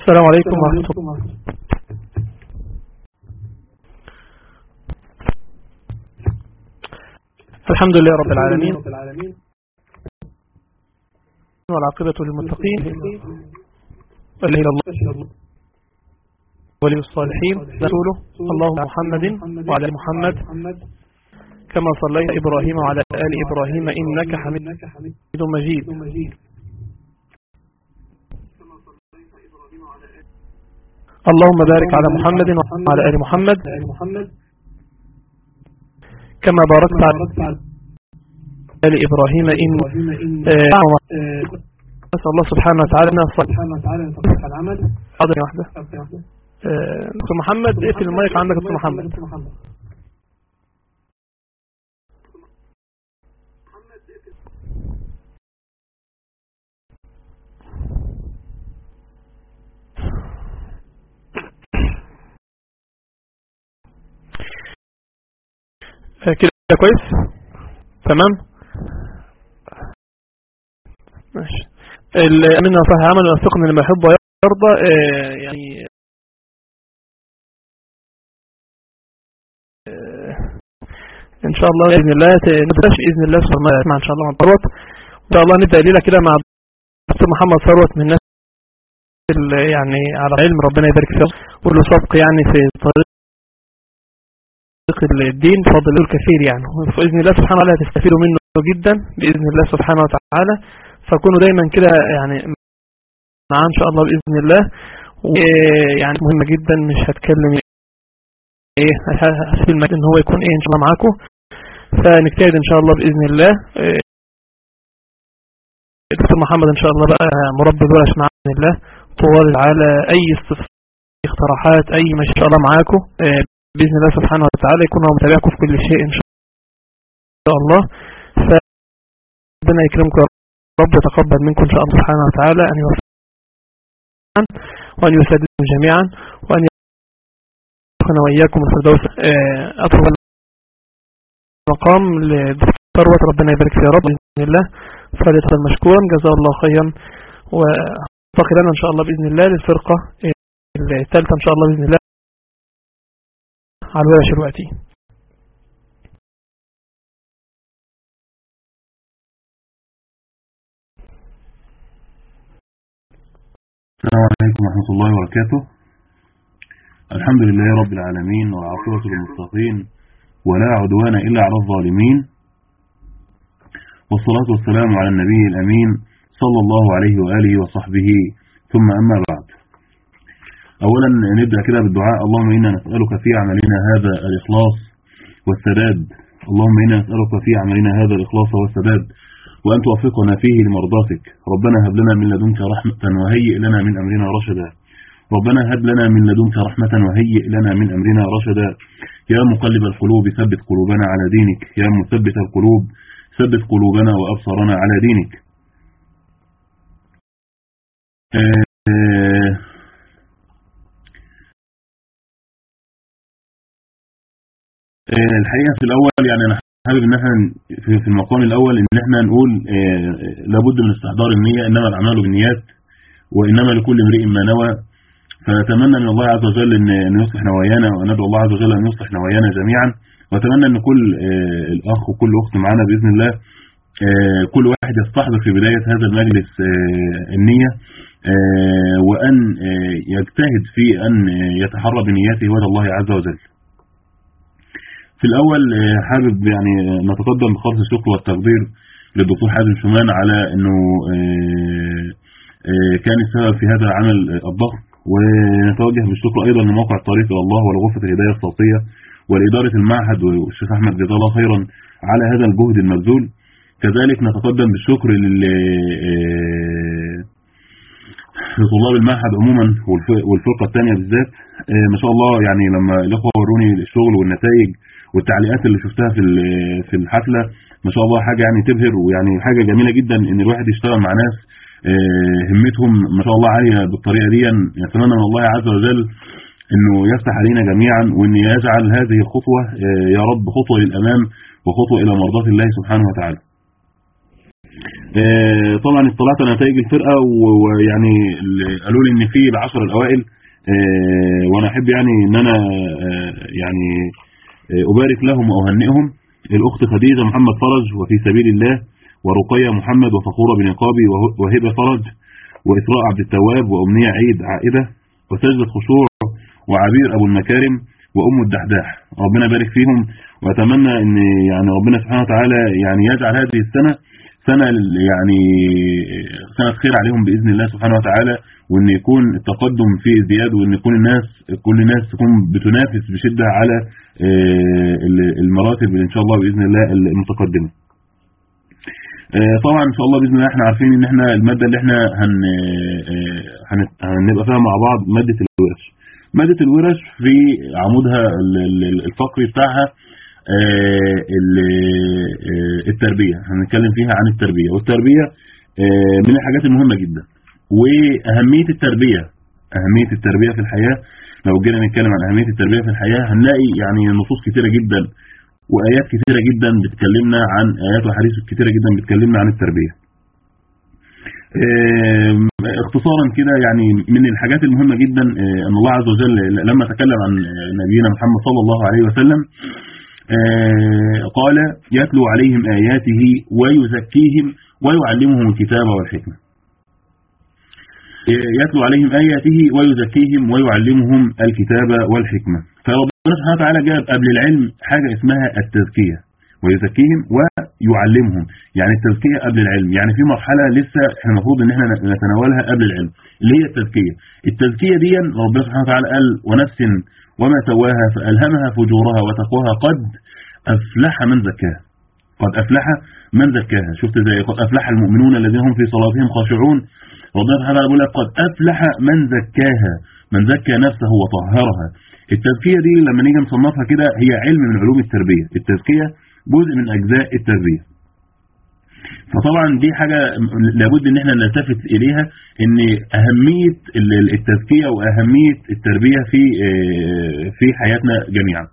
السلام عليكم ورحمة الله الحمد لله رب العالمين والعاقبة للمتقين والله الله ولي الصالحين رسوله اللهم محمد وعلى آل محمد كما صليت إبراهيم وعلى آل إبراهيم إنك حميد مجيد اللهم بارك على محمد وعلى آل محمد كما باركت على آل إبراهيم إن نسأل الله سبحانه وتعالى أن يصلح العمل حاضر يا واحدة دكتور محمد اقفل المايك عندك دكتور محمد كده كويس تمام ماشي الأمين صحيح عمل ويوفقني لما يحب ويرضى آه يعني آه ان شاء الله باذن الله نبداش باذن الله مع ان شاء الله مع ثروت ان شاء الله نبدا ليله كده مع دكتور محمد ثروت من الناس يعني على علم ربنا يبارك فيه وله سبق يعني في طريق الدين فضل له الكثير يعني وبإذن الله سبحانه وتعالى هتستفيدوا منه جدا بإذن الله سبحانه وتعالى فكونوا دايما كده يعني معاه إن شاء الله بإذن الله ويعني مهمة جدا مش هتكلم ايه هسيب المجال ان هو يكون ايه ان شاء الله معاكم فنجتهد ان شاء الله بإذن الله دكتور محمد ان شاء الله بقى مربي الورش معاه بإذن الله طوال على اي استفسار اقتراحات اي ما شاء الله معاكم بإذن الله سبحانه وتعالى يكون هو متابعكم في كل شيء إن شاء الله فربنا يكرمكم رب يتقبل منكم إن شاء الله سبحانه وتعالى أن يوفقنا وأن يسددكم جميعا وأن يرزقنا وإياكم الفردوس أطلب المقام لثروة ربنا يبارك فيه يا رب بإذن الله فليتفضل مشكورا جزاه الله خيرا وأعتقد لنا إن شاء الله بإذن الله للفرقة الثالثة إن شاء الله بإذن الله على الورش الوقتي السلام عليكم ورحمة الله وبركاته الحمد لله رب العالمين والعاقبة للمتقين ولا عدوان إلا على الظالمين والصلاة والسلام على النبي الأمين صلى الله عليه وآله وصحبه ثم أما بعد أولا نبدأ كده بالدعاء اللهم إنا نسألك في عملنا هذا الإخلاص والسداد اللهم إنا نسألك في عملنا هذا الإخلاص والسداد وأن توفقنا فيه لمرضاتك ربنا هب لنا من لدنك رحمة وهيئ لنا من أمرنا رشدا ربنا هب لنا من لدنك رحمة وهيئ لنا من أمرنا رشدا يا مقلب القلوب ثبت قلوبنا على دينك يا مثبت القلوب ثبت قلوبنا وأبصارنا على دينك آه الحقيقة في الأول يعني أنا حابب إن احنا في المقام الأول إن احنا نقول لابد من استحضار النية إنما الأعمال بالنيات وإنما لكل امرئ ما نوى فنتمنى من الله عز وجل إن يصلح نوايانا وندعو الله عز وجل أن يصلح نوايانا جميعا وأتمنى أن كل الأخ وكل أخت معنا بإذن الله كل واحد يستحضر في بداية هذا المجلس النية وأن يجتهد في أن يتحرى بنياته وجه الله عز وجل في الأول حابب يعني نتقدم بخالص الشكر والتقدير للدكتور حازم شومان على أنه كان السبب في هذا العمل الضخم ونتوجه بالشكر أيضا لموقع الطريق إلى الله ولغرفة الهداية الصوتية ولإدارة المعهد والشيخ أحمد جزاه الله خيرا على هذا الجهد المبذول كذلك نتقدم بالشكر لطلاب المعهد عموما والفرقة الثانية بالذات ما شاء الله يعني لما الأخوة وروني الشغل والنتائج والتعليقات اللي شفتها في في الحفلة ما شاء الله حاجة يعني تبهر ويعني حاجة جميلة جدا ان الواحد يشتغل مع ناس همتهم ما شاء الله عالية بالطريقة دي نتمنى من الله عز وجل انه يفتح علينا جميعا وان يجعل هذه الخطوة يا رب خطوة للامام وخطوة الى مرضات الله سبحانه وتعالى آه، طبعا اطلعت على نتائج الفرقه و- ويعني ال- قالوا لي ان في العشر الاوائل آه، وانا احب يعني ان انا آه، يعني آه، ابارك لهم واهنئهم الاخت خديجه محمد فرج وفي سبيل الله ورقيه محمد وفخوره بن عقابي وه- وهبه فرج واسراء عبد التواب وامنيه عيد عائده وسجده خشوع وعبير ابو المكارم وام الدحداح ربنا يبارك فيهم واتمنى ان يعني ربنا سبحانه وتعالى يعني يجعل هذه السنه سنه يعني سنه خير عليهم باذن الله سبحانه وتعالى وان يكون التقدم فيه ازدياد وان يكون الناس كل الناس تكون بتنافس بشده على آه، المراتب ان شاء الله باذن الله المتقدمه. آه، طبعا ان شاء الله باذن الله احنا عارفين ان احنا الماده اللي احنا هن آه، هن- هنبقى فيها مع بعض ماده الورش. ماده الورش في عمودها ال- ال- الفقري بتاعها آه، ال- آه، التربيه هنتكلم فيها عن التربيه والتربيه آه، من الحاجات المهمه جدا واهميه التربيه اهميه التربيه في الحياه لو جينا نتكلم عن اهميه التربيه في الحياه هنلاقي يعني نصوص كتيره جدا وايات كتيره جدا بتكلمنا عن ايات وحديث كتيره جدا بتكلمنا عن التربيه آم، اختصارا كده يعني من الحاجات المهمه جدا آه، ان الله عز وجل لما تكلم عن نبينا محمد صلى الله عليه وسلم آه، قال يتلو عليهم اياته ويزكيهم ويعلمهم الكتاب والحكمه يتلو عليهم آياته ويزكيهم ويعلمهم الكتاب والحكمة فربنا سبحانه وتعالى جاب قبل العلم حاجة اسمها التزكية ويزكيهم ويعلمهم يعني التزكية قبل العلم يعني في مرحلة لسه احنا المفروض ان احنا نتناولها قبل العلم اللي هي التزكية التزكية دي ربنا سبحانه وتعالى قال ونفس وما سواها فألهمها فجورها وتقواها قد أفلح من زكاها قد أفلح من زكاها شفت زي قد أفلح المؤمنون الذين هم في صلاتهم خاشعون ربنا سبحانه وتعالى بيقول لك قد أفلح من زكاها من زكى نفسه وطهرها التزكية دي لما نيجي نصنفها كده هي علم من علوم التربية التزكية جزء من أجزاء التربية فطبعا دي حاجة لابد ان احنا نلتفت اليها ان اهمية التزكية واهمية التربية في في حياتنا جميعا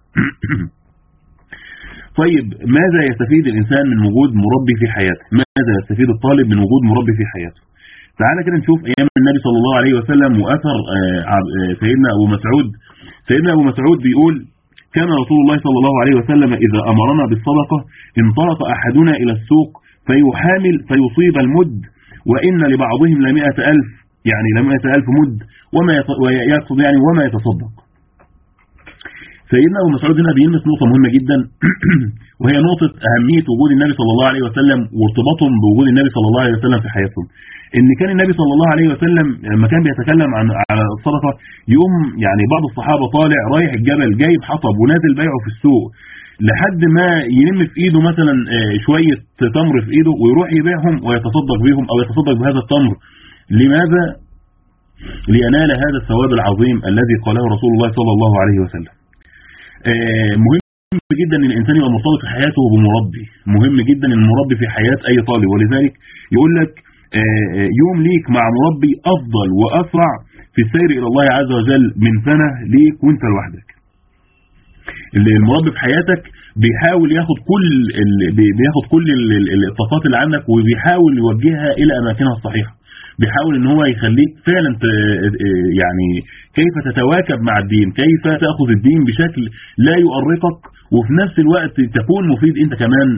طيب ماذا يستفيد الانسان من وجود مربي في حياته ماذا يستفيد الطالب من وجود مربي في حياته تعالى كده نشوف ايام النبي صلى الله عليه وسلم واثر سيدنا ابو مسعود سيدنا ابو مسعود بيقول كان رسول الله صلى الله عليه وسلم اذا امرنا بالصدقه انطلق احدنا الى السوق فيحامل فيصيب المد وان لبعضهم لمئة الف يعني لمئة الف مد وما يقصد يعني وما يتصدق سيدنا ابو مسعود هنا بيلمس نقطه مهمه جدا وهي نقطه اهميه وجود النبي صلى الله عليه وسلم وارتباطهم بوجود النبي صلى الله عليه وسلم في حياتهم ان كان النبي صلى الله عليه وسلم لما كان بيتكلم عن على الصدقه يقوم يعني بعض الصحابه طالع رايح الجبل جايب حطب ونازل بيعه في السوق لحد ما يلم في ايده مثلا شويه تمر في ايده ويروح يبيعهم ويتصدق بيهم او يتصدق بهذا التمر لماذا لينال هذا الثواب العظيم الذي قاله رسول الله صلى الله عليه وسلم مهم جدا ان الانسان يبقى مرتبط في حياته بمربي مهم جدا ان المربي في حياه اي طالب ولذلك يقول لك يوم ليك مع مربي افضل واسرع في السير الى الله عز وجل من سنه ليك وانت لوحدك المربي في حياتك بيحاول ياخد كل بياخد كل الطاقات اللي عندك وبيحاول يوجهها الى اماكنها الصحيحه بيحاول ان هو يخليك فعلا يعني كيف تتواكب مع الدين كيف تاخذ الدين بشكل لا يؤرقك وفي نفس الوقت تكون مفيد انت كمان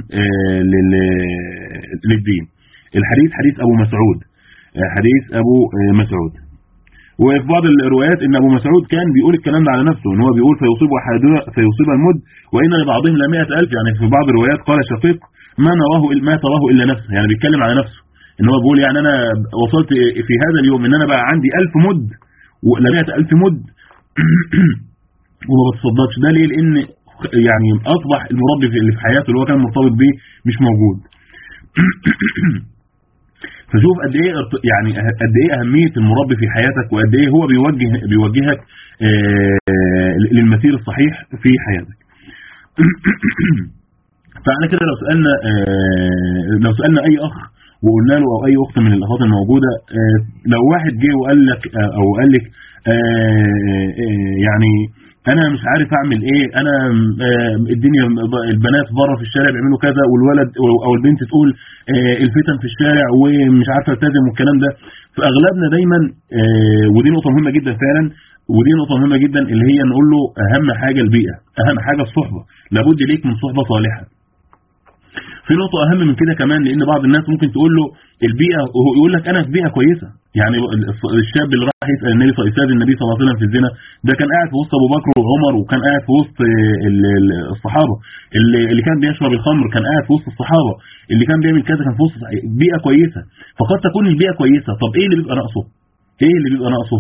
للدين الحديث حديث ابو مسعود حديث ابو مسعود وفي بعض الروايات ان ابو مسعود كان بيقول الكلام ده على نفسه ان هو بيقول فيصيب احدنا فيصيب المد وان لبعضهم ل ألف يعني في بعض الروايات قال شقيق ما نراه ما تراه الا نفسه يعني بيتكلم على نفسه ان هو بيقول يعني انا وصلت في هذا اليوم ان انا بقى عندي 1000 مد ولا ألف مد وما بتصدقش ده ليه لان يعني اصبح المربي اللي في حياته اللي هو كان مرتبط بيه مش موجود فشوف قد ايه يعني قد ايه اهميه المربي في حياتك وقد ايه هو بيوجه بيوجهك للمسير الصحيح في حياتك فاحنا كده لو سالنا لو سالنا اي اخ وقلنا له او اي اخت من الاخوات الموجوده لو واحد جه وقال لك او قال لك يعني انا مش عارف اعمل ايه انا آه، الدنيا البنات بره في الشارع بيعملوا كذا والولد او البنت تقول آه، الفتن في الشارع ومش عارفه التزم والكلام ده فاغلبنا دايما آه، ودي نقطه مهمه جدا فعلا ودي نقطه مهمه جدا اللي هي نقول له اهم حاجه البيئه اهم حاجه الصحبه لابد ليك من صحبه صالحه في نقطة أهم من كده كمان لأن بعض الناس ممكن تقول له البيئة وهو يقول لك أنا في بيئة كويسة يعني الشاب اللي راح يسأل النبي صلى الله النبي صلى الله عليه وسلم في الزنا ده كان قاعد في وسط أبو بكر وعمر وكان قاعد في وسط الصحابة اللي, اللي كان بيشرب الخمر كان قاعد في وسط الصحابة اللي كان بيعمل كذا كان في وسط بيئة كويسة فقد تكون البيئة كويسة طب إيه اللي بيبقى ناقصه؟ إيه اللي بيبقى ناقصه؟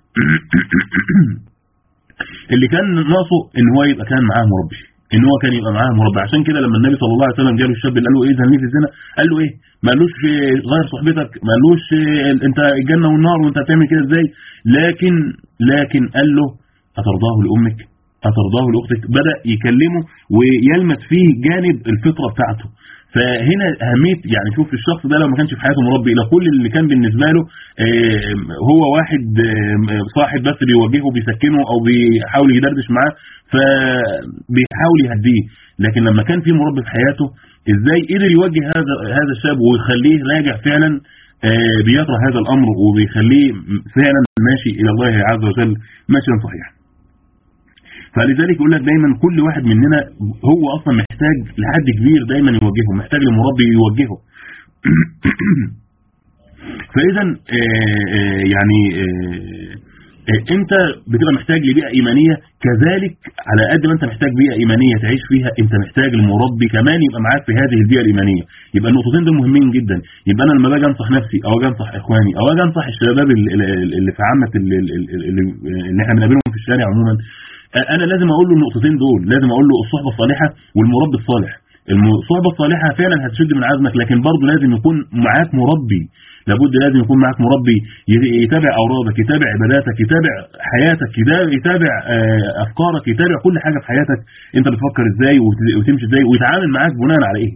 اللي كان ناقصه إن هو يبقى كان معاه مربي ان هو كان يبقى معاه مربع عشان كده لما النبي صلى الله عليه وسلم جاله الشاب اللي قال له ايه ذنبي في الزنا قال له ايه ما قالوش غير صحبتك ما قالوش انت الجنه والنار وانت هتعمل كده ازاي لكن لكن قال له اترضاه لامك اترضاه لاختك بدا يكلمه ويلمس فيه جانب الفطره بتاعته فهنا اهميه يعني شوف الشخص ده لو ما كانش في حياته مربي لو كل اللي كان بالنسبه له هو واحد صاحب بس بيوجهه بيسكنه او بيحاول يدردش معاه فبيحاول يهديه لكن لما كان في مربي في حياته ازاي قدر يوجه هذا هذا الشاب ويخليه راجع فعلا بيكره هذا الامر وبيخليه فعلا ماشي الى الله عز وجل ماشيا صحيحا فلذلك يقول لك دايما كل واحد مننا هو اصلا محتاج لحد كبير دايما يوجهه محتاج لمربي يوجهه فاذا يعني انت بتبقى محتاج لبيئه ايمانيه كذلك على قد ما انت محتاج بيئه ايمانيه تعيش فيها انت محتاج لمربي كمان يبقى معاك في هذه البيئه الايمانيه يبقى النقطتين دول مهمين جدا يبقى انا لما باجي انصح نفسي او اجي انصح اخواني او اجي انصح الشباب اللي في عامه اللي, اللي احنا بنقابلهم في الشارع عموما انا لازم اقول له النقطتين دول لازم اقول له الصحبه الصالحه والمربي الصالح الصحبه الصالحه فعلا هتشد من عزمك لكن برضه لازم يكون معاك مربي لابد لازم يكون معاك مربي يتابع اورادك يتابع عباداتك يتابع حياتك يتابع افكارك يتابع كل حاجه في حياتك انت بتفكر ازاي وتمشي ازاي ويتعامل معاك بناء على ايه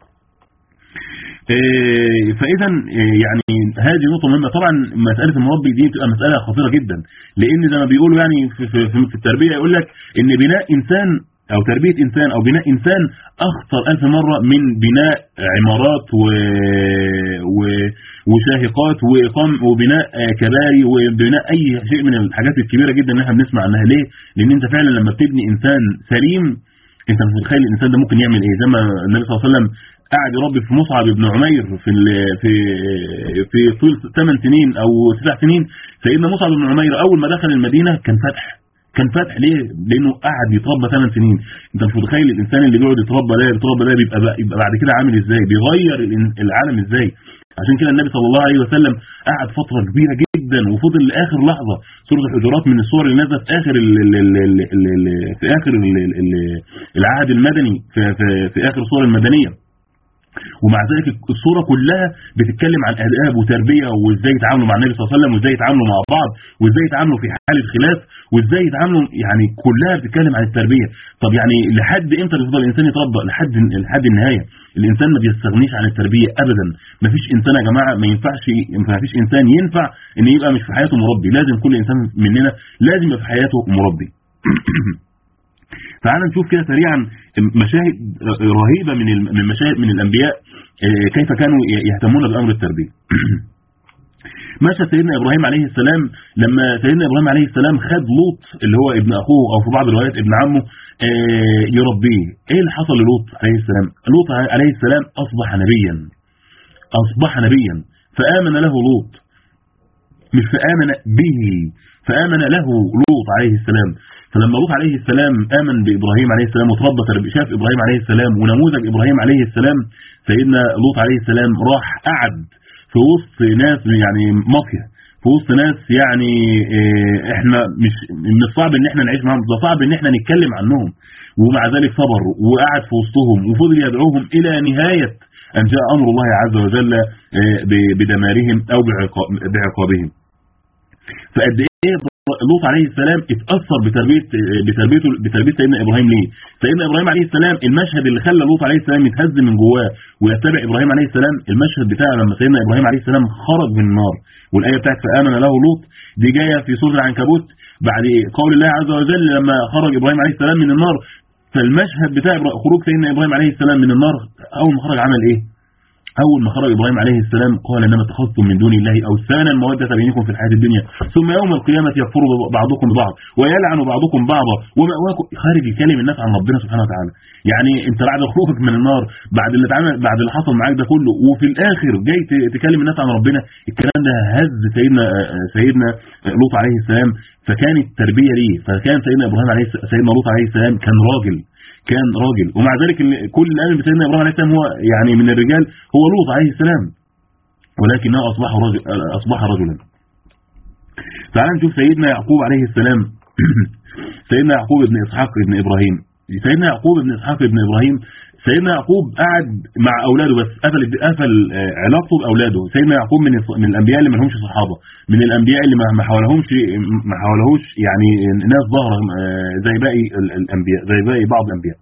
فاذا يعني هذه نقطه مهمه طبعا مساله المربي دي بتبقى مساله خطيره جدا لان زي ما بيقولوا يعني في, في, في التربيه يقول لك ان بناء انسان او تربيه انسان او بناء انسان اخطر الف مره من بناء عمارات و, و وشاهقات واقام وبناء كباري وبناء اي شيء من الحاجات الكبيره جدا اللي احنا بنسمع عنها ليه لان انت فعلا لما بتبني انسان سليم انت مش متخيل الانسان ده ممكن يعمل ايه زي ما النبي صلى الله عليه وسلم قعد يربي في مصعب بن عمير في في في طول 8 سنين او 9 سنين سيدنا مصعب بن عمير اول ما دخل المدينه كان فتح كان فتح ليه لانه قعد يتربى 8 سنين انت مش متخيل الانسان اللي بيقعد يتربى ده يتربى ده بيبقى يبقى بعد كده عامل ازاي بيغير العالم ازاي عشان كده النبي صلى الله عليه وسلم قعد فتره كبيره جدا وفضل لاخر لحظه سوره الحجرات من الصور اللي نزلت في اخر ال ال ال ال ال في اخر ال ال العهد المدني في, في, في اخر الصور المدنيه ومع ذلك الصوره كلها بتتكلم عن اداب وتربيه وازاي يتعاملوا مع النبي صلى الله عليه وسلم وازاي يتعاملوا مع بعض وازاي يتعاملوا في حاله خلاف وازاي يتعاملوا يعني كلها بتتكلم عن التربيه طب يعني لحد امتى بيفضل الانسان يتربى لحد لحد النهايه الانسان ما بيستغنيش عن التربيه ابدا ما فيش انسان يا جماعه ما ينفعش ما فيش انسان ينفع ان يبقى مش في حياته مربي لازم كل انسان مننا لازم يبقى في حياته مربي تعال نشوف كده سريعا مشاهد رهيبه من من مشاهد من الانبياء كيف كانوا يهتمون بامر التربيه مشى سيدنا ابراهيم عليه السلام لما سيدنا ابراهيم عليه السلام خد لوط اللي هو ابن اخوه او في بعض الروايات ابن عمه يربيه ايه اللي حصل للوط عليه السلام لوط عليه السلام اصبح نبيا اصبح نبيا فامن له لوط مش فامن به فامن له لوط عليه السلام فلما لوط عليه السلام امن بابراهيم عليه السلام وتربى شاف ابراهيم عليه السلام ونموذج ابراهيم عليه السلام سيدنا لوط عليه السلام راح قعد في وسط ناس يعني مافيا في وسط ناس يعني احنا مش من الصعب ان احنا نعيش معاهم ده صعب ان احنا نتكلم عنهم ومع ذلك صبر وقعد في وسطهم وفضل يدعوهم الى نهايه ان جاء امر الله عز وجل بدمارهم او بعقابهم فقد ايه لوط عليه السلام اتاثر بتربيه بتربيته بتربيه سيدنا ابراهيم ليه؟ سيدنا ابراهيم عليه السلام المشهد اللي خلى لوط عليه السلام يتهز من جواه ويتبع ابراهيم عليه السلام المشهد بتاع لما سيدنا ابراهيم عليه السلام خرج من النار والايه بتاعت فامن له لوط دي جايه في سوره العنكبوت بعد قول الله عز وجل لما خرج ابراهيم عليه السلام من النار فالمشهد بتاع خروج سيدنا ابراهيم عليه السلام من النار اول ما خرج عمل ايه أول ما خرج إبراهيم عليه السلام قال إنما اتخذتم من دون الله أوثانا مودة بينكم في الحياة الدنيا ثم يوم القيامة يكفر بعضكم ببعض ويلعن بعضكم بعضا ومأواكم خارج يكلم الناس عن ربنا سبحانه وتعالى يعني أنت بعد خروجك من النار بعد اللي اتعمل بعد اللي حصل معاك ده كله وفي الآخر جاي تكلم الناس عن ربنا الكلام ده هز سيدنا سيدنا لوط عليه السلام فكانت التربية ليه فكان سيدنا إبراهيم عليه سيدنا لوط عليه السلام كان راجل كان راجل ومع ذلك كل اللي آمن بسيدنا إبراهيم عليه السلام هو يعني من الرجال هو لوط عليه السلام ولكنه أصبح رجل أصبح رجلا تعال نشوف سيدنا يعقوب عليه السلام سيدنا يعقوب ابن إسحاق ابن إبراهيم سيدنا يعقوب ابن إسحاق ابن إبراهيم سيدنا يعقوب قعد مع اولاده بس قفل قفل علاقته باولاده سيدنا يعقوب من من الانبياء اللي ما لهمش صحابه من الانبياء اللي ما حولهمش ما حولهوش يعني ناس ظاهره زي باقي الانبياء زي باقي بعض الانبياء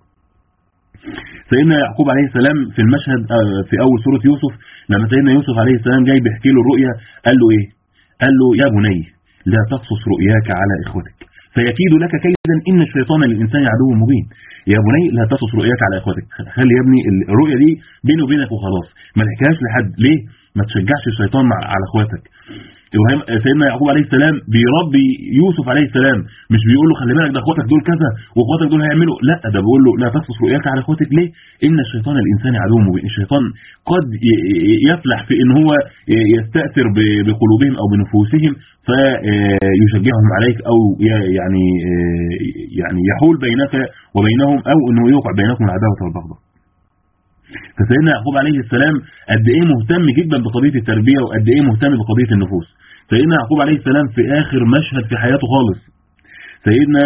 سيدنا يعقوب عليه السلام في المشهد في اول سوره يوسف لما سيدنا يوسف عليه السلام جاي بيحكي له الرؤيا قال له ايه قال له يا بني لا تقصص رؤياك على اخوتك فيكيد لك كيدا ان الشيطان للانسان عدو مبين يا بني لا تصص رؤياك على اخواتك خلي يا ابني الرؤيه دي بيني وبينك وخلاص ما تحكيهاش لحد ليه ما تشجعش الشيطان مع على اخواتك ابراهيم سيدنا يعقوب عليه السلام بيربي يوسف عليه السلام مش بيقول له خلي بالك ده اخواتك دول كذا واخواتك دول هيعملوا لا ده بيقول له لا تقصص رؤياك على اخواتك ليه ان الشيطان الانسان عدو مبين الشيطان قد يفلح في ان هو يستاثر بقلوبهم او بنفوسهم فيشجعهم عليك او يعني يعني يحول بينك وبينهم او انه يوقع بينكم العداوه والبغضاء فسيدنا يعقوب عليه السلام قد ايه مهتم جدا بقضيه التربيه وقد ايه مهتم بقضيه النفوس سيدنا يعقوب عليه السلام في اخر مشهد في حياته خالص سيدنا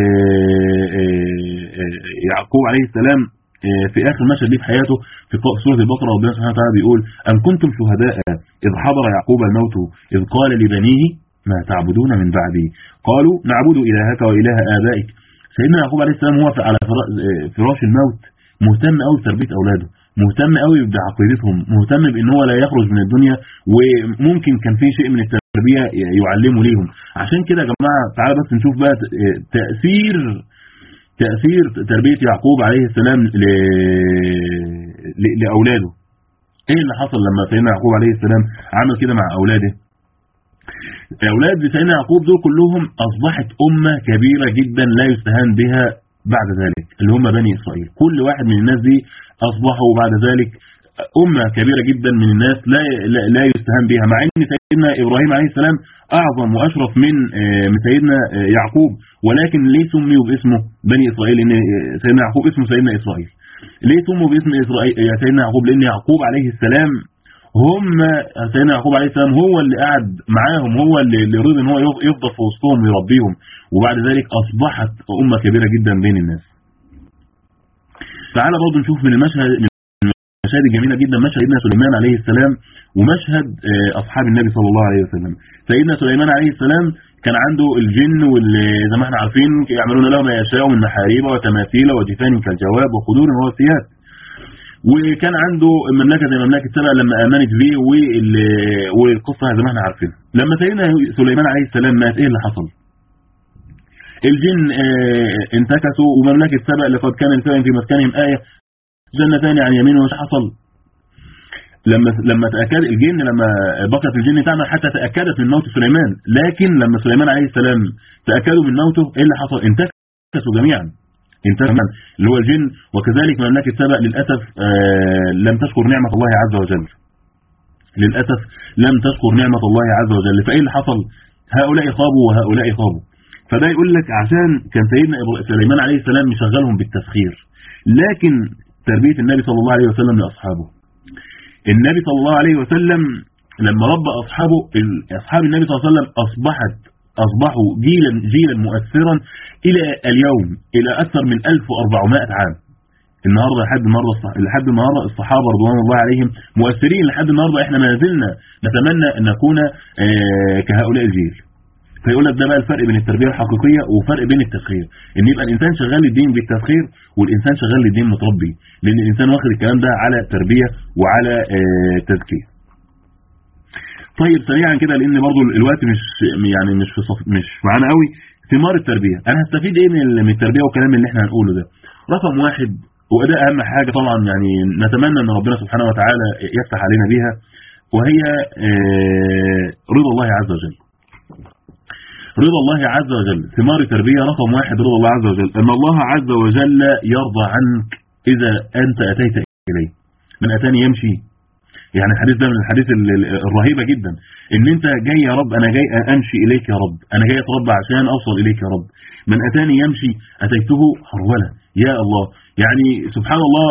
يعقوب عليه السلام في اخر مشهد ليه في حياته في سوره البقره ربنا سبحانه وتعالى بيقول ام كنتم شهداء اذ حضر يعقوب الموت اذ قال لبنيه ما تعبدون من بعدي قالوا نعبد الهك واله ابائك سيدنا يعقوب عليه السلام هو على فراش الموت مهتم قوي بتربيه اولاده مهتم قوي بعقيدتهم مهتم بان هو لا يخرج من الدنيا وممكن كان في شيء من التربيه يعلمه ليهم عشان كده يا جماعه تعالى بس نشوف بقى تاثير تاثير تربيه يعقوب عليه السلام لاولاده ايه اللي حصل لما سيدنا يعقوب عليه السلام عمل كده مع اولاده اولاد سيدنا يعقوب دول كلهم اصبحت امه كبيره جدا لا يستهان بها بعد ذلك اللي هم بني إسرائيل كل واحد من الناس دي أصبحوا بعد ذلك أمة كبيرة جدا من الناس لا لا يستهان بها مع أن سيدنا إبراهيم عليه السلام أعظم وأشرف من من سيدنا يعقوب ولكن ليه سميوا باسمه بني إسرائيل لأن سيدنا يعقوب اسمه سيدنا إسرائيل ليه سموا باسم إسرائيل سيدنا يعقوب لأن يعقوب عليه السلام هم سيدنا يعقوب عليه السلام هو اللي قعد معاهم هو اللي رضي ان هو يفضل في وسطهم ويربيهم وبعد ذلك اصبحت امه كبيره جدا بين الناس تعال برضه نشوف من المشهد من المشاهد الجميله جدا مشهد سيدنا سليمان عليه السلام ومشهد اصحاب النبي صلى الله عليه وسلم سيدنا سليمان عليه السلام كان عنده الجن واللي زي ما احنا عارفين يعملون له ما يشاء من محاريب وتماثيل وجفان كالجواب وقدور ووصيات وكان عنده مملكه زي مملكه سبأ لما امنت به والقصه زي ما احنا عارفين لما سيدنا سليمان عليه السلام مات ايه اللي حصل الجن انتكسوا ومملكه سبأ لقد كان لسبأ في مسكنهم ايه جنتان عن يمين وش حصل لما لما تاكد الجن لما بقت الجن تعمل حتى تاكدت من موت سليمان لكن لما سليمان عليه السلام تاكدوا من موته ايه اللي حصل انتكسوا جميعا انتهى اللي هو الجن وكذلك مملكة سبأ للأسف لم تشكر نعمة الله عز وجل للأسف لم تشكر نعمة الله عز وجل فإيه اللي حصل هؤلاء خابوا وهؤلاء خابوا فده يقول لك عشان كان سيدنا سليمان عليه السلام مشغلهم بالتسخير لكن تربية النبي صلى الله عليه وسلم لأصحابه النبي صلى الله عليه وسلم لما ربى أصحابه أصحاب النبي صلى الله عليه وسلم أصبحت أصبحوا جيلا جيلا مؤثرا إلى اليوم إلى أكثر من 1400 عام النهاردة لحد النهاردة لحد النهاردة الصحابة رضوان الله عليهم مؤثرين لحد النهاردة احنا ما زلنا نتمنى أن نكون كهؤلاء الجيل فيقول لك ده بقى الفرق بين التربية الحقيقية وفرق بين التسخير ان يبقى الانسان شغال الدين بالتسخير والانسان شغال الدين متربي لان الانسان واخد الكلام ده على تربية وعلى تزكية طيب سريعا كده لان برضو الوقت مش يعني مش في صف مش معانا قوي ثمار التربيه انا هستفيد ايه من التربيه والكلام اللي احنا هنقوله ده رقم واحد وده اهم حاجه طبعا يعني نتمنى ان ربنا سبحانه وتعالى يفتح علينا بيها وهي رضا الله عز وجل رضا الله عز وجل ثمار التربيه رقم واحد رضا الله عز وجل ان الله عز وجل يرضى عنك اذا انت اتيت اليه من اتاني يمشي يعني الحديث ده من الحديث الرهيبة جدا ان انت جاي يا رب انا جاي امشي اليك يا رب انا جاي اتربى عشان اوصل اليك يا رب من اتاني يمشي اتيته هرولا يا الله يعني سبحان الله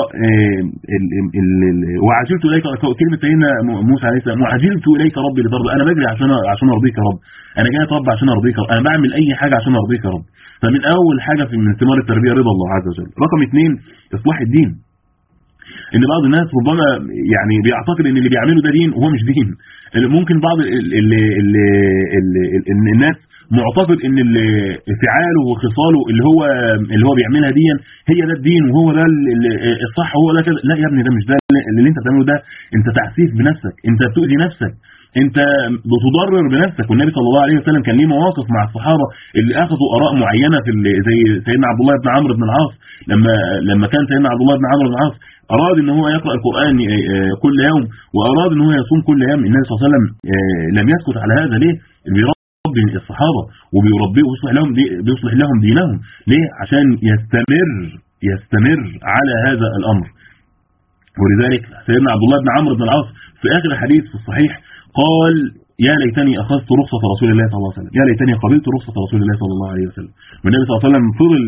وعجلت اليك كلمه سيدنا موسى عليه السلام وعجلت اليك ربي لترضى انا بجري عشان عشان ارضيك يا رب انا جاي اتربى عشان ارضيك يا رب انا بعمل اي حاجه عشان ارضيك يا رب فمن اول حاجه في من ثمار التربيه رضا الله عز وجل رقم اثنين اصلاح الدين ان بعض الناس ربما يعني بيعتقد ان اللي بيعمله ده دين وهو مش دين ممكن بعض ال ال ال ال الناس معتقد ان فعاله وخصاله اللي هو اللي هو بيعملها دي هي ده الدين وهو ده الصح وهو ده كده لا يا ابني ده مش ده اللي انت بتعمله ده انت تعسيف بنفسك انت بتؤذي نفسك انت بتضرر بنفسك والنبي صلى الله عليه وسلم كان ليه مواقف مع الصحابه اللي اخذوا اراء معينه في زي سيدنا عبد الله بن عمرو بن العاص لما لما كان سيدنا عبد الله بن عمرو بن العاص اراد ان هو يقرا القران كل يوم واراد ان هو يصوم كل يوم النبي صلى الله عليه وسلم لم يسكت على هذا ليه بيربي الصحابه وبيربيه ويصلح لهم دي بيصلح لهم دينهم ليه عشان يستمر يستمر على هذا الامر ولذلك سيدنا عبد الله بن عمرو بن العاص في اخر الحديث في الصحيح قال يا ليتني اخذت رخصه رسول الله صلى الله عليه وسلم يا ليتني قبلت رخصه رسول الله صلى الله عليه وسلم والنبي صلى الله عليه وسلم فضل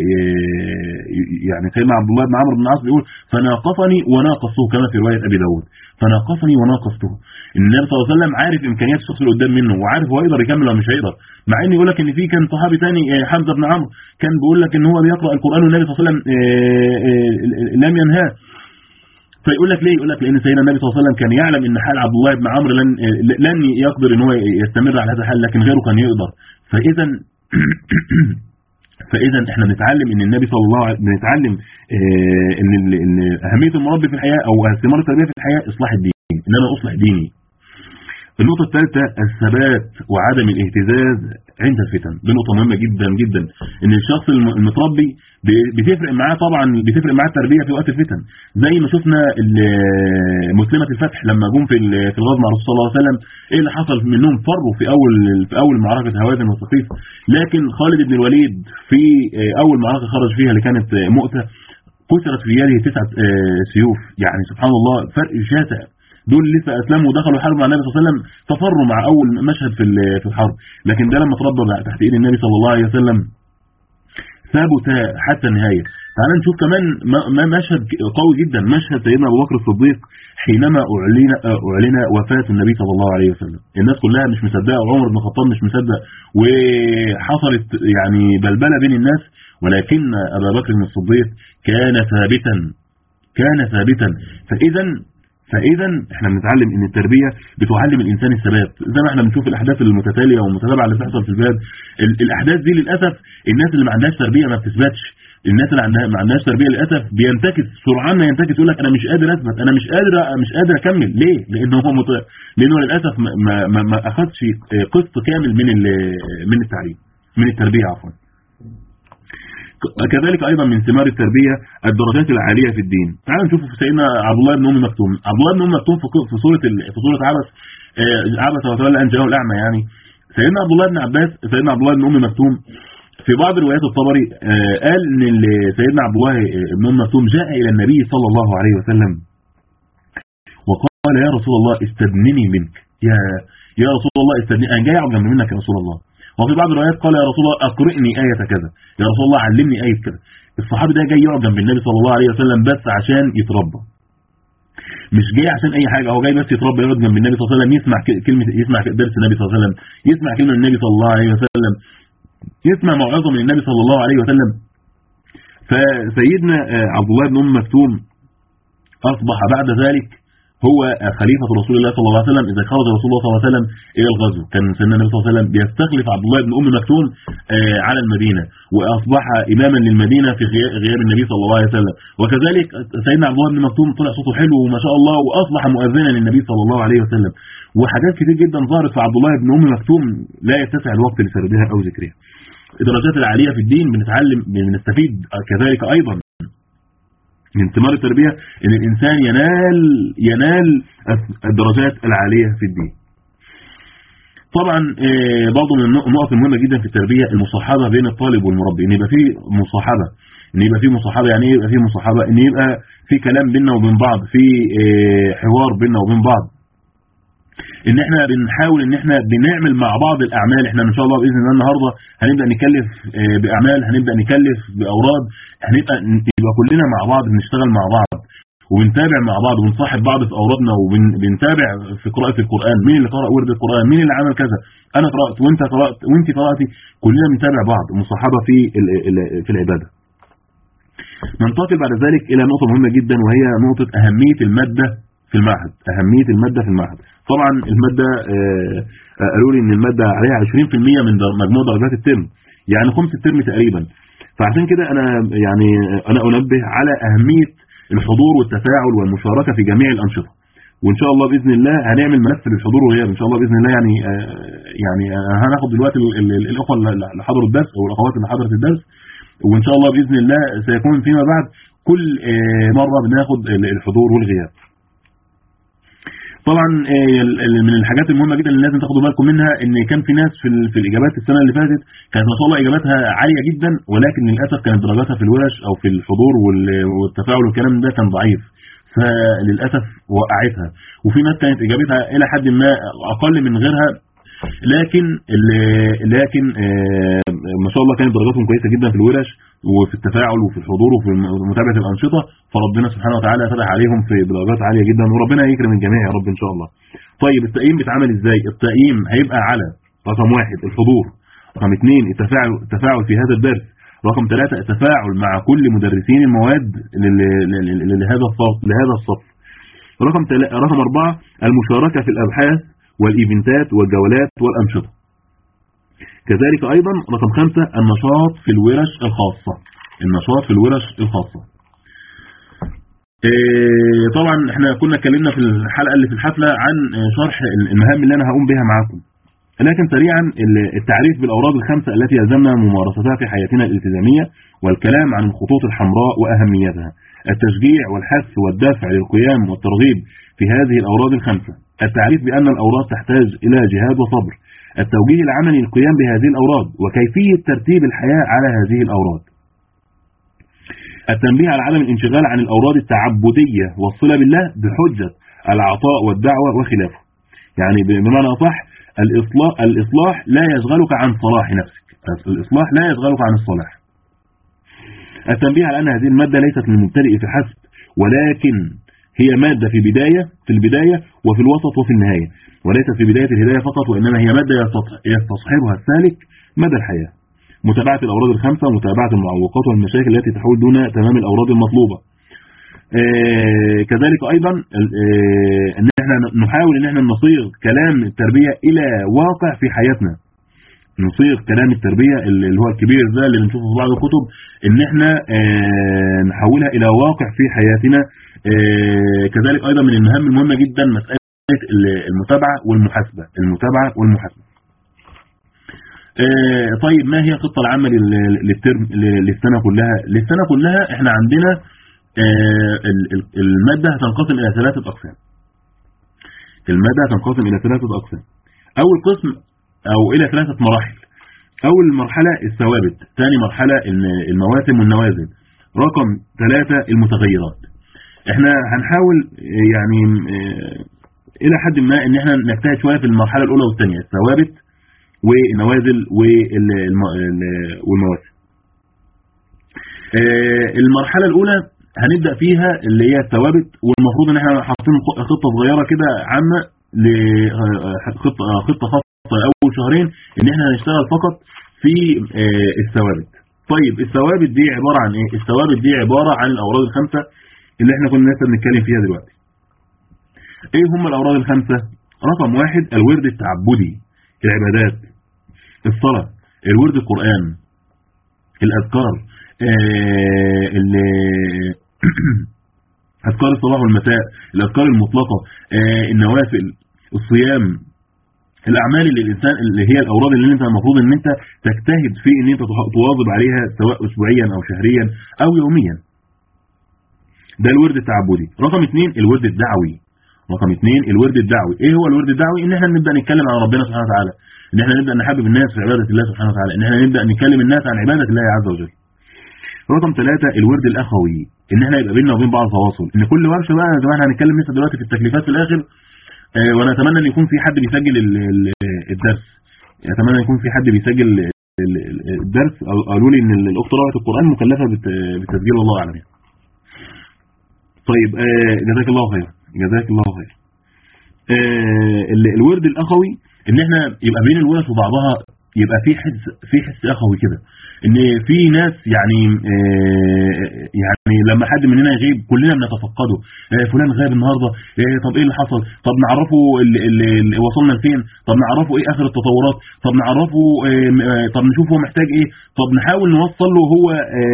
يعني سيدنا عبد الله بن عمرو بن العاص بيقول فناقصني وناقصته كما في روايه ابي داود فناقصني وناقصته النبي صلى الله عليه وسلم عارف امكانيات الشخص اللي قدام منه وعارف هو يقدر يكمل ولا مش هيقدر مع ان يقول لك ان في كان صحابي ثاني حمزه بن عمرو كان بيقول لك ان هو بيقرا القران والنبي صلى الله عليه وسلم لم ينهاه فيقول لك ليه يقول لك لان سيدنا النبي صلى الله عليه وسلم كان يعلم ان حال عبد الله بن عمرو لن لن يقدر ان هو يستمر على هذا الحال لكن غيره كان يقدر فاذا فاذا احنا بنتعلم ان النبي صلى الله عليه وسلم بنتعلم ان ان اهميه المربي في الحياه او ثمار التربيه في الحياه اصلاح الدين ان انا اصلح ديني النقطة الثالثة الثبات وعدم الاهتزاز عند الفتن دي نقطة مهمة جدا جدا ان الشخص المتربي بتفرق معاه طبعا بتفرق معاه التربية في وقت الفتن زي ما شفنا مسلمة الفتح لما جم في في الغزو مع الرسول صلى الله عليه وسلم ايه اللي حصل منهم فروا في اول في اول معركة هوازن وثقيف لكن خالد بن الوليد في اول معركة خرج فيها اللي كانت مؤتة كسرت في يده تسعة سيوف يعني سبحان الله فرق شاسع دول لسه اسلموا ودخلوا حرب مع النبي صلى الله عليه وسلم تفروا مع اول مشهد في في الحرب لكن ده لما تربى تحت ايد النبي صلى الله عليه وسلم ثبت حتى النهايه تعال نشوف كمان مشهد قوي جدا مشهد سيدنا ابو بكر الصديق حينما اعلن اعلن وفاه النبي صلى الله عليه وسلم الناس كلها مش مصدقه وعمر بن الخطاب مش مصدق وحصلت يعني بلبله بين الناس ولكن ابا بكر الصديق كان ثابتا كان ثابتا فاذا فاذا احنا بنتعلم ان التربيه بتعلم الانسان الثبات زي ما احنا بنشوف الاحداث المتتاليه والمتتابعه اللي بتحصل في البلاد الاحداث دي للاسف الناس اللي ما عندهاش تربيه ما بتثبتش الناس اللي عندها ما عندهاش تربيه للاسف بينتكس سرعان ما ينتكس يقول لك انا مش قادر اثبت انا مش قادر مش قادر اكمل ليه لانه هو مت... لانه للاسف ما ما, ما اخذش قسط كامل من من التعليم من التربيه عفوا كذلك ايضا من ثمار التربيه الدرجات العاليه في الدين تعال نشوف في سيدنا عبد الله بن ام مكتوم عبد الله بن ام مكتوم في سوره في سوره عبس عبس وتولى ان جاءه الاعمى يعني سيدنا عبد الله بن عباس سيدنا عبد الله بن ام مكتوم في بعض روايات الطبري قال ان سيدنا عبد الله بن ام مكتوم جاء الى النبي صلى الله عليه وسلم وقال يا رسول الله استدنني منك يا يا رسول الله استدنني انا جاي اعجب منك يا رسول الله وفي بعض الروايات قال يا رسول الله اقرئني آية كذا يا رسول الله علمني آية كذا الصحابي ده جاي يعجب بالنبي صلى الله عليه وسلم بس عشان يتربى مش جاي عشان اي حاجه هو جاي بس يتربى يقعد جنب النبي صلى الله عليه وسلم يسمع كلمه يسمع درس النبي صلى الله عليه وسلم يسمع كلمه من النبي صلى الله عليه وسلم يسمع موعظه من النبي صلى الله عليه وسلم فسيدنا عبد الله بن ام مكتوم اصبح بعد ذلك هو خليفة رسول الله صلى الله عليه وسلم إذا خرج رسول الله صلى الله عليه وسلم إلى الغزو كان سيدنا النبي صلى الله عليه وسلم بيستخلف عبد الله بن أم مكتوم على المدينة وأصبح إماما للمدينة في غياب النبي صلى الله عليه وسلم وكذلك سيدنا عبد الله بن مكتوم طلع صوته حلو وما شاء الله وأصبح مؤذنا للنبي صلى الله عليه وسلم وحاجات كتير جدا ظهرت في عبد الله بن أم مكتوم لا يتسع الوقت لسردها أو ذكرها الدرجات العالية في الدين بنتعلم بنستفيد كذلك أيضا من ثمار التربية ان الانسان ينال ينال الدرجات العالية في الدين طبعا آه، برضه من النقط المهمة جدا في التربية المصاحبة بين الطالب والمربي ان يبقى في مصاحبة ان يبقى في مصاحبة يعني ايه يبقى في مصاحبة ان يبقى في كلام بيننا وبين بعض في آه، حوار بيننا وبين بعض ان احنا بنحاول ان احنا بنعمل مع بعض الاعمال احنا ان شاء الله باذن الله النهارده هنبدا نكلف آه، باعمال هنبدا نكلف باوراد هنبقى يبقى كلنا مع بعض بنشتغل مع بعض وبنتابع مع بعض وبنصاحب بعض في اورادنا وبنتابع في قراءه القران مين اللي قرأ ورد القران مين اللي عمل كذا انا قرات وانت قرات وانت قراتي كلنا بنتابع بعض مصاحبه في في العباده ننتقل بعد ذلك الى نقطه مهمه جدا وهي نقطه اهميه الماده في المعهد اهميه الماده في المعهد طبعا الماده آه، قالوا لي ان الماده عليها 20% من مجموع درجات الترم يعني خمس الترم تقريبا فعشان كده انا يعني انا انبه على اهميه الحضور والتفاعل والمشاركه في جميع الانشطه وان شاء الله باذن الله هنعمل ملف للحضور والغياب ان شاء الله باذن الله يعني آه، يعني هناخد دلوقتي الاخوه اللي حضروا الدرس او الاخوات اللي حضرت الدرس وان شاء الله باذن الله سيكون فيما بعد كل آه، مره بناخد الحضور والغياب طبعا آه، من الحاجات المهمه جدا اللي لازم تاخدوا بالكم منها ان كان في ناس في, في الاجابات السنه اللي فاتت كانت ما شاء الله اجاباتها عاليه جدا ولكن للاسف كانت درجاتها في الورش او في الحضور والتفاعل والكلام ده كان ضعيف فللاسف وقعتها وفي ناس كانت اجابتها الى حد ما اقل من غيرها لكن لكن آه، ما شاء الله كانت درجاتهم كويسه جدا في الورش وفي التفاعل وفي الحضور وفي متابعه الانشطه فربنا سبحانه وتعالى فتح عليهم في درجات عاليه جدا وربنا يكرم الجميع يا رب ان شاء الله طيب التقييم بيتعمل ازاي التقييم هيبقى على رقم واحد الحضور رقم اثنين التفاعل التفاعل في هذا الدرس رقم ثلاثة التفاعل مع كل مدرسين المواد لهذا الصف لهذا الصف رقم رقم أربعة المشاركة في الأبحاث والإيفنتات والجولات والأنشطة كذلك أيضا رقم خمسة النشاط في الورش الخاصة النشاط في الورش الخاصة إيه، طبعا احنا كنا اتكلمنا في الحلقة اللي في الحفلة عن شرح المهام اللي انا هقوم بها معاكم لكن سريعا التعريف بالأوراد الخمسة التي يلزمنا ممارستها في حياتنا الالتزامية والكلام عن الخطوط الحمراء وأهميتها التشجيع والحث والدفع للقيام والترغيب في هذه الأوراد الخمسة التعريف بأن الأوراد تحتاج إلى جهاد وصبر التوجيه العملي للقيام بهذه الأوراد وكيفية ترتيب الحياة على هذه الأوراد التنبيه على عدم الانشغال عن الأوراد التعبدية والصلة بالله بحجة العطاء والدعوة وخلافه يعني بمعنى أصح الإصلاح, الإصلاح لا يشغلك عن صلاح نفسك الإصلاح لا يشغلك عن الصلاح التنبيه على أن هذه المادة ليست للمبتدئ في حسب ولكن هي مادة في بداية في البداية وفي الوسط وفي النهاية وليست في بداية الهداية فقط وإنما هي مادة يستصحبها السالك مدى الحياة متابعة الأوراد الخمسة ومتابعة المعوقات والمشاكل التي تحول دون تمام الأوراد المطلوبة آه كذلك أيضا آه أن احنا نحاول أن احنا نصيغ كلام التربية إلى واقع في حياتنا نصيغ كلام التربية اللي هو الكبير ده اللي بنشوفه في بعض الكتب ان احنا آه نحولها الى واقع في حياتنا آه كذلك ايضا من المهام المهمة جدا مسألة المتابعة والمحاسبة المتابعة والمحاسبة آه، طيب ما هي الخطة العامة للترم للسنة كلها للسنة كلها احنا عندنا آه، المادة هتنقسم الى ثلاثة اقسام المادة هتنقسم الى ثلاثة اقسام اول قسم او الى ثلاثة مراحل اول مرحلة الثوابت ثاني مرحلة المواسم والنوازل رقم ثلاثة المتغيرات احنا هنحاول يعني آه، الى حد ما ان احنا نجتهد شويه في المرحله الاولى والثانيه الثوابت والنوازل والمواسم آه، المرحله الاولى هنبدا فيها اللي هي الثوابت والمفروض ان احنا حاطين خطه صغيره كده عامه لخطه آه، خطه خاصه لاول شهرين ان احنا هنشتغل فقط في آه، الثوابت طيب الثوابت دي عباره عن ايه الثوابت دي عباره عن الاوراد الخمسه اللي احنا كنا لسه بنتكلم فيها دلوقتي ايه هم الاوراد الخمسة رقم واحد الورد التعبدي العبادات الصلاة الورد القرآن الاذكار آه، اذكار الصباح والمساء الاذكار المطلقة آه، النوافل الصيام الاعمال اللي الانسان اللي هي الاوراد اللي انت المفروض ان انت تجتهد في ان انت تواظب عليها سواء اسبوعيا او شهريا او يوميا ده الورد التعبدي رقم اثنين الورد الدعوي رقم اثنين الورد الدعوي ايه هو الورد الدعوي ان احنا نبدا نتكلم عن ربنا سبحانه وتعالى ان احنا نبدا نحبب الناس في عباده الله سبحانه وتعالى ان احنا نبدا نكلم الناس عن عباده الله عز وجل رقم ثلاثة الورد الاخوي ان احنا يبقى بيننا وبين بعض تواصل ان كل ورشه بقى يا جماعه احنا هنتكلم لسه دلوقتي في التكليفات في الاخر اه وانا اتمنى ان يكون في حد بيسجل الدرس اتمنى يكون في حد بيسجل الدرس او قالوا لي ان الاخت روعه القران مكلفه بالتسجيل والله اعلم يعني. طيب اه جزاك الله خير جزاك الله خير اه الورد الاخوي ان احنا يبقى بين الورش وبعضها يبقى في حس في حس اخوي كده ان في ناس يعني يعني لما حد مننا يغيب كلنا بنتفقده فلان غاب النهارده طب ايه اللي حصل طب نعرفه اللي اللي وصلنا لفين طب نعرفه ايه اخر التطورات طب نعرفه طب نشوف هو محتاج ايه طب نحاول نوصل له هو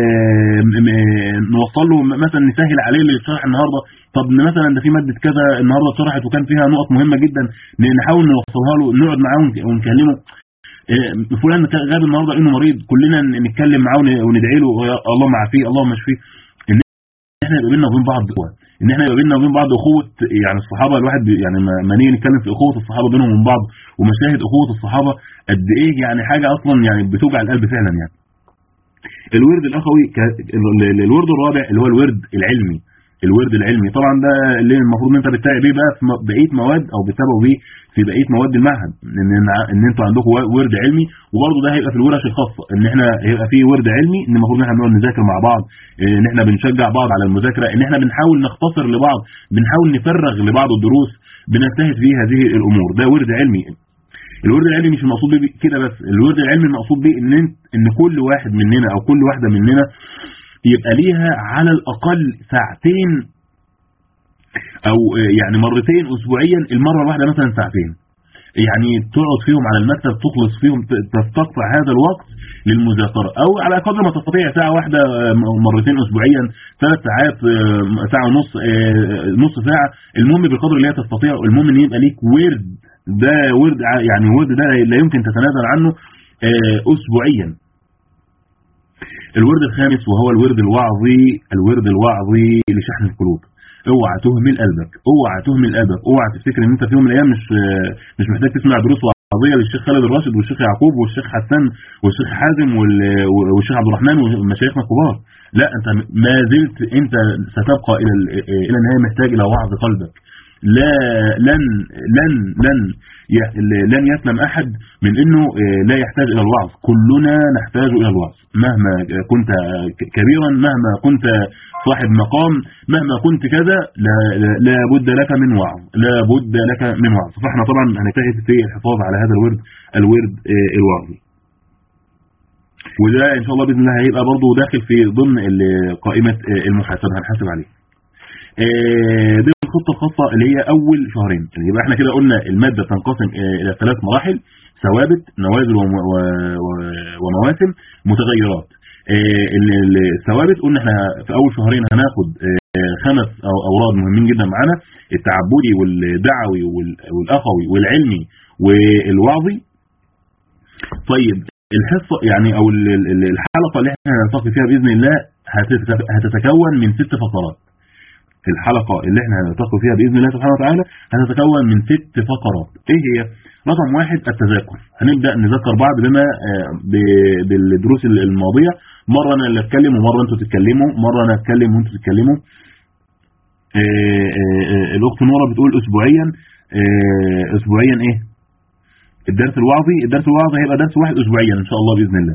نوصل له مثلا نسهل عليه اللي شرح النهارده طب مثلا ده في ماده كذا النهارده اتشرحت وكان فيها نقط مهمه جدا نحاول نوصلها له نقعد معاه ونكلمه فلان غاب النهارده لانه مريض كلنا نتكلم معاه وندعي له اللهم عافيه اللهم اشفيه ان احنا يبقى بيننا وبين بعض ان احنا يبقى بيننا وبين بعض اخوه يعني الصحابه الواحد يعني ما نيجي نتكلم في اخوه الصحابه بينهم وبين بعض ومشاهد اخوه الصحابه قد ايه يعني حاجه اصلا يعني بتوجع القلب فعلا يعني الورد الاخوي الورد الرابع اللي هو الورد العلمي الورد العلمي طبعا ده اللي المفروض ان انت بتتابع بيه بقى في بقيه مواد او بتتابعوا بيه في بقيه مواد المعهد ان ان انتوا عندكم ورد علمي وبرضه ده هيبقى في الورش الخاصه ان احنا هيبقى في ورد علمي ان المفروض ان احنا بنقعد نذاكر مع بعض ان احنا بنشجع بعض على المذاكره ان احنا بنحاول نختصر لبعض بنحاول نفرغ لبعض الدروس بنجتهد في هذه الامور ده ورد علمي الورد العلمي مش المقصود بيه كده بس الورد العلمي المقصود بيه ان ان كل واحد مننا او كل واحده مننا يبقى ليها على الاقل ساعتين او يعني مرتين اسبوعيا المره الواحده مثلا ساعتين يعني تقعد فيهم على المكتب تخلص فيهم تستقطع هذا الوقت للمذاكره او على قدر ما تستطيع ساعه واحده مرتين اسبوعيا ثلاث ساعات ساعه ونص نص ساعه المهم بالقدر اللي هي تستطيع المهم ان يبقى ليك ورد ده ورد يعني ورد ده لا يمكن تتنازل عنه اسبوعيا الورد الخامس وهو الورد الوعظي الورد الوعظي لشحن القلوب اوعى تهمل قلبك اوعى تهمل قلبك اوعى تفتكر ان انت في يوم من الايام مش مش محتاج تسمع دروس وعظيه للشيخ خالد الراشد والشيخ يعقوب والشيخ حسان والشيخ حازم والشيخ عبد الرحمن ومشايخنا الكبار لا انت ما زلت انت ستبقى الى الى النهايه محتاج الى وعظ قلبك لا لن لن لن لن يسلم احد من انه لا يحتاج الى الوعظ كلنا نحتاج الى الوعظ مهما كنت كبيرا مهما كنت صاحب مقام مهما كنت كذا لا, لا بد لك من وعظ لا بد لك من وعظ فاحنا طبعا هنجتهد في الحفاظ على هذا الورد الورد الوعظي وده ان شاء الله باذن الله هيبقى برضه داخل في ضمن قائمه المحاسبه هنحاسب عليه دي الخطه الخاصه اللي هي اول شهرين يبقى احنا كده قلنا الماده تنقسم الى ثلاث مراحل ثوابت نوازل ومواسم متغيرات الثوابت قلنا احنا في اول شهرين هناخد خمس اوراد مهمين جدا معانا التعبدي والدعوي والاخوي والعلمي والوعظي طيب الحصه يعني او الحلقه اللي احنا هنلتقي فيها باذن الله هتتكون من ست فقرات الحلقه اللي احنا هنلتقي فيها باذن الله سبحانه وتعالى هتتكون من ست فقرات ايه هي رقم واحد التذاكر هنبدا نذكر بعض بما بالدروس الماضيه مره انا اللي اتكلم ومره انتوا تتكلموا مره انا اتكلم وانتوا تتكلموا الاخت نوره بتقول اسبوعيا اسبوعيا ايه الدرس الوعظي الدرس الوعظي هيبقى درس واحد اسبوعيا ان شاء الله باذن الله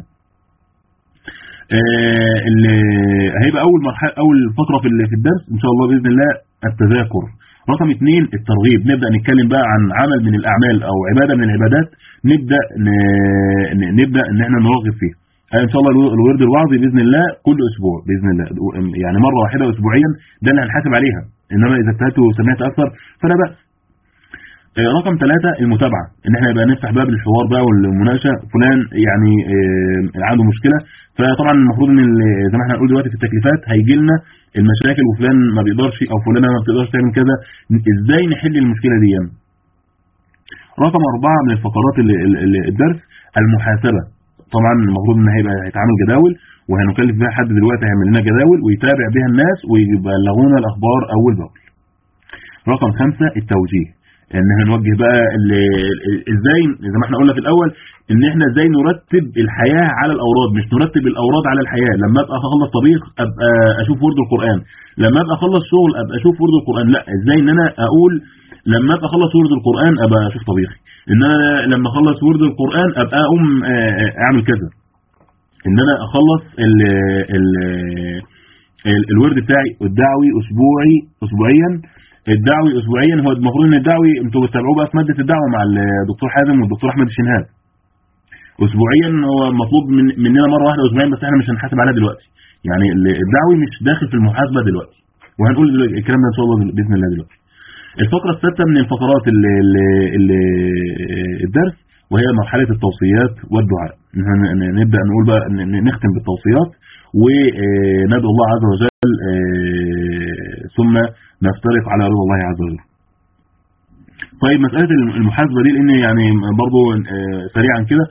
اللي هيبقى اول مرحله اول فتره في في الدرس ان شاء الله باذن الله التذاكر رقم اثنين الترغيب نبدا نتكلم بقى عن عمل من الاعمال او عباده من العبادات نبدا نبدا ان احنا نرغب فيه ان شاء الله الورد الوعظي باذن الله كل اسبوع باذن الله يعني مره واحده اسبوعيا ده اللي هنحاسب عليها انما اذا اجتهدت وسمعت اكثر فلا باس رقم ثلاثة المتابعة ان احنا يبقى نفتح باب الحوار بقى والمناقشه فلان يعني عنده مشكله فطبعا المفروض ان زي ما احنا هنقول دلوقتي في التكليفات هيجي لنا المشاكل وفلان ما بيقدرش او فلانه ما بتقدرش تعمل كذا ازاي نحل المشكله دي يعني. رقم أربعة من الفقرات اللي اللي الدرس المحاسبة طبعا المفروض ان هيبقى هيتعمل جداول وهنكلف بها حد دلوقتي هيعمل لنا جداول ويتابع بها الناس ويبلغونا الاخبار اول باول رقم خمسة التوجيه ان احنا نوجه بقى ازاي زي ما احنا قلنا في الاول ان احنا ازاي نرتب الحياة على الاوراد مش نرتب الاوراد على الحياة لما ابقى اخلص طبيخ ابقى اشوف ورد القرآن لما ابقى اخلص شغل ابقى اشوف ورد القرآن لا ازاي ان انا اقول لما ابقى اخلص ورد القرآن ابقى اشوف طبيخي ان انا لما اخلص ورد القرآن ابقى اقوم اعمل كذا ان انا اخلص ال ال ال الورد بتاعي الدعوي اسبوعي اسبوعيا الدعوي اسبوعيا هو المفروض ان الدعوي انتوا بتتابعوه بقى في ماده الدعوه مع الدكتور حازم والدكتور احمد الشنهاب اسبوعيا هو مطلوب من مننا مره واحده اسبوعيا بس احنا مش هنحاسب عليها دلوقتي يعني الدعوي مش داخل في المحاسبه دلوقتي وهنقول الكلام ده ان شاء الله باذن الله دلوقتي الفقره السادسه من الفقرات اللي, اللي الدرس وهي مرحله التوصيات والدعاء نبدا نقول بقى نختم بالتوصيات وندعو الله عز وجل ثم نفترق على رضا الله عز وجل طيب مسألة المحاسبة دي لأن يعني برضو سريعا كده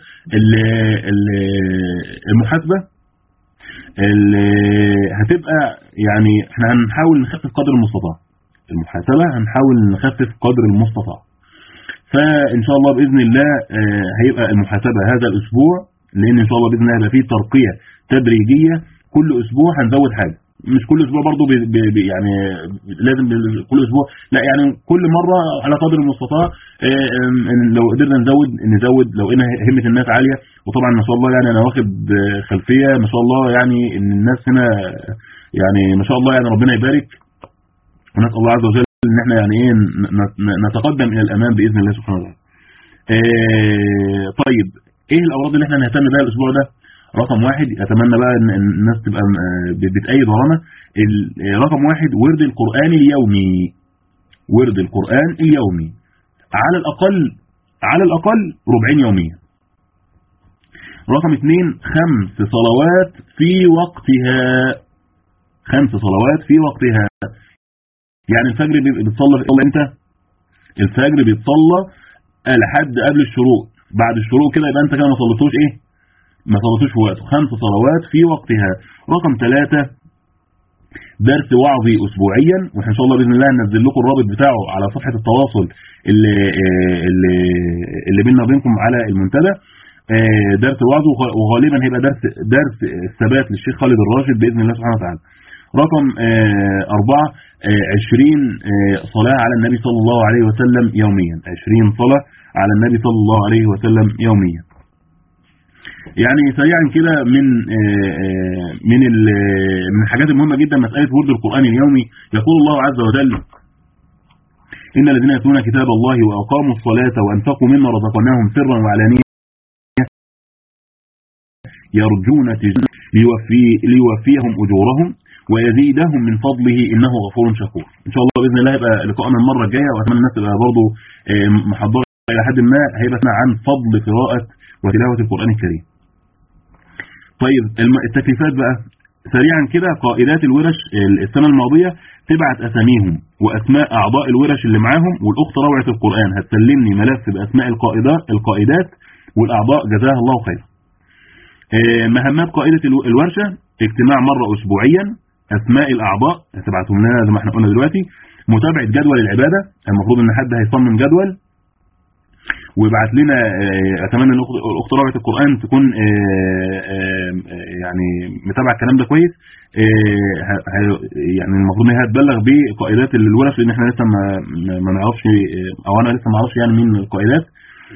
المحاسبة هتبقى يعني احنا هنحاول نخفف قدر المستطاع المحاسبة هنحاول نخفف قدر المستطاع فإن شاء الله بإذن الله هيبقى المحاسبة هذا الأسبوع لأن إن شاء الله بإذن الله هيبقى فيه ترقية تدريجية كل أسبوع هنزود حاجة مش كل اسبوع برضه بي بي يعني لازم كل اسبوع لا يعني كل مره على قدر المستطاع لو قدرنا نزود نزود لو ان همه الناس عاليه وطبعا ما شاء الله يعني انا واخد خلفيه ما شاء الله يعني ان الناس هنا يعني ما شاء الله يعني ربنا يبارك ونسال الله عز وجل ان احنا يعني ايه نتقدم الى الامام باذن الله سبحانه وتعالى. طيب ايه الاوراد اللي احنا نهتم بها الاسبوع ده؟ رقم واحد اتمنى بقى ان الناس تبقى بتأيد ورانا رقم واحد ورد القرآن اليومي ورد القرآن اليومي على الاقل على الاقل ربعين يوميا رقم اثنين خمس صلوات في وقتها خمس صلوات في وقتها يعني الفجر بيتصلى امتى الفجر بيتصلى لحد قبل الشروق بعد الشروق كده يبقى انت كده ما صليتوش ايه ما صلاتوش في وقته خمس صلوات في وقتها رقم ثلاثة درس وعظي اسبوعيا واحنا ان شاء الله باذن الله هننزل لكم الرابط بتاعه على صفحه التواصل اللي اللي اللي بيننا وبينكم على المنتدى درس وعظي وغالبا هيبقى درس درس الثبات للشيخ خالد الراشد باذن الله سبحانه وتعالى رقم أربعة عشرين صلاة على النبي صلى الله عليه وسلم يوميا عشرين صلاة على النبي صلى الله عليه وسلم يوميا يعني سريعا كده من من من الحاجات المهمة جدا مسألة ورد القرآن اليومي يقول الله عز وجل إن الذين يتلون كتاب الله وأقاموا الصلاة وأنفقوا مما رزقناهم سرا وعلانية يرجون ليوفي ليوفيهم أجورهم ويزيدهم من فضله إنه غفور شكور إن شاء الله بإذن الله يبقى لقاءنا المرة الجاية وأتمنى الناس تبقى برضه محضرة إلى حد ما هيبقى عن فضل قراءة وتلاوة القرآن الكريم طيب التكليفات بقى سريعا كده قائدات الورش السنة الماضية تبعت أساميهم وأسماء أعضاء الورش اللي معاهم والأخت روعة القرآن هتسلمني ملف بأسماء القائدات القائدات والأعضاء جزاها الله خير مهمات قائدة الورشة اجتماع مرة أسبوعيا أسماء الأعضاء هتبعتهم لنا زي ما احنا قلنا دلوقتي متابعة جدول العبادة المفروض ان حد هيصمم جدول ويبعت لنا اتمنى ان الاخت روعه القران تكون يعني متابعه الكلام ده كويس يعني المفروض ان هي هتبلغ بقائدات الورش لان احنا لسه ما ما نعرفش او انا لسه ما اعرفش يعني مين القائدات